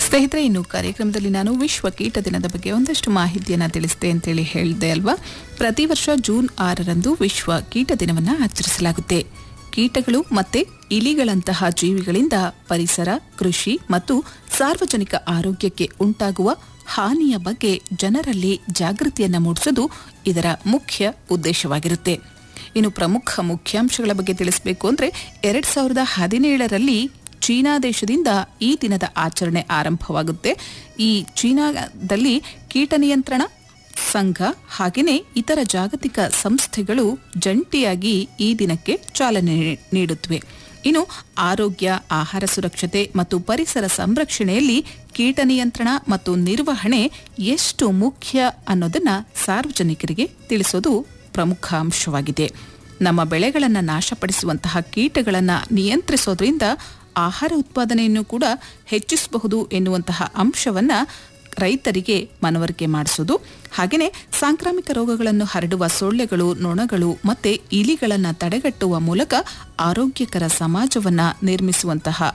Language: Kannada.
ಸ್ನೇಹಿತರೆ ಇನ್ನು ಕಾರ್ಯಕ್ರಮದಲ್ಲಿ ನಾನು ವಿಶ್ವ ಕೀಟ ದಿನದ ಬಗ್ಗೆ ಒಂದಷ್ಟು ಮಾಹಿತಿಯನ್ನು ತಿಳಿಸಿದೆ ಅಂತೇಳಿ ಹೇಳಿದೆ ಅಲ್ವಾ ಪ್ರತಿ ವರ್ಷ ಜೂನ್ ಆರರಂದು ವಿಶ್ವ ಕೀಟ ದಿನವನ್ನು ಆಚರಿಸಲಾಗುತ್ತೆ ಕೀಟಗಳು ಮತ್ತೆ ಇಲಿಗಳಂತಹ ಜೀವಿಗಳಿಂದ ಪರಿಸರ ಕೃಷಿ ಮತ್ತು ಸಾರ್ವಜನಿಕ ಆರೋಗ್ಯಕ್ಕೆ ಉಂಟಾಗುವ ಹಾನಿಯ ಬಗ್ಗೆ ಜನರಲ್ಲಿ ಜಾಗೃತಿಯನ್ನ ಮೂಡಿಸೋದು ಇದರ ಮುಖ್ಯ ಉದ್ದೇಶವಾಗಿರುತ್ತೆ ಇನ್ನು ಪ್ರಮುಖ ಮುಖ್ಯಾಂಶಗಳ ಬಗ್ಗೆ ತಿಳಿಸಬೇಕು ಅಂದ್ರೆ ಎರಡ್ ಸಾವಿರದ ಹದಿನೇಳರಲ್ಲಿ ಚೀನಾ ದೇಶದಿಂದ ಈ ದಿನದ ಆಚರಣೆ ಆರಂಭವಾಗುತ್ತೆ ಈ ಚೀನಾದಲ್ಲಿ ಕೀಟ ನಿಯಂತ್ರಣ ಸಂಘ ಹಾಗೆಯೇ ಇತರ ಜಾಗತಿಕ ಸಂಸ್ಥೆಗಳು ಜಂಟಿಯಾಗಿ ಈ ದಿನಕ್ಕೆ ಚಾಲನೆ ನೀ- ನೀಡುತ್ತವೆ ಇನ್ನು ಆರೋಗ್ಯ ಆಹಾರ ಸುರಕ್ಷತೆ ಮತ್ತು ಪರಿಸರ ಸಂರಕ್ಷಣೆಯಲ್ಲಿ ಕೀಟ ನಿಯಂತ್ರಣ ಮತ್ತು ನಿರ್ವಹಣೆ ಎಷ್ಟು ಮುಖ್ಯ ಅನ್ನೋದನ್ನ ಸಾರ್ವಜನಿಕರಿಗೆ ತಿಳಿಸೋದು ಪ್ರಮುಖ ಅಂಶವಾಗಿದೆ ನಮ್ಮ ಬೆಳೆಗಳನ್ನು ನಾಶಪಡಿಸುವಂತಹ ಕೀಟಗಳನ್ನು ನಿಯಂತ್ರಿಸೋದ್ರಿಂದ ಆಹಾರ ಉತ್ಪಾದನೆಯನ್ನು ಕೂಡ ಹೆಚ್ಚಿಸಬಹುದು ಎನ್ನುವಂತಹ ಅಂಶವನ್ನ ರೈತರಿಗೆ ಮನವರಿಕೆ ಮಾಡಿಸೋದು ಹಾಗೆಯೇ ಸಾಂಕ್ರಾಮಿಕ ರೋಗಗಳನ್ನು ಹರಡುವ ಸೊಳ್ಳೆಗಳು ನೊಣಗಳು ಮತ್ತೆ ಇಲಿಗಳನ್ನು ತಡೆಗಟ್ಟುವ ಮೂಲಕ ಆರೋಗ್ಯಕರ ಸಮಾಜವನ್ನ ನಿರ್ಮಿಸುವಂತಹ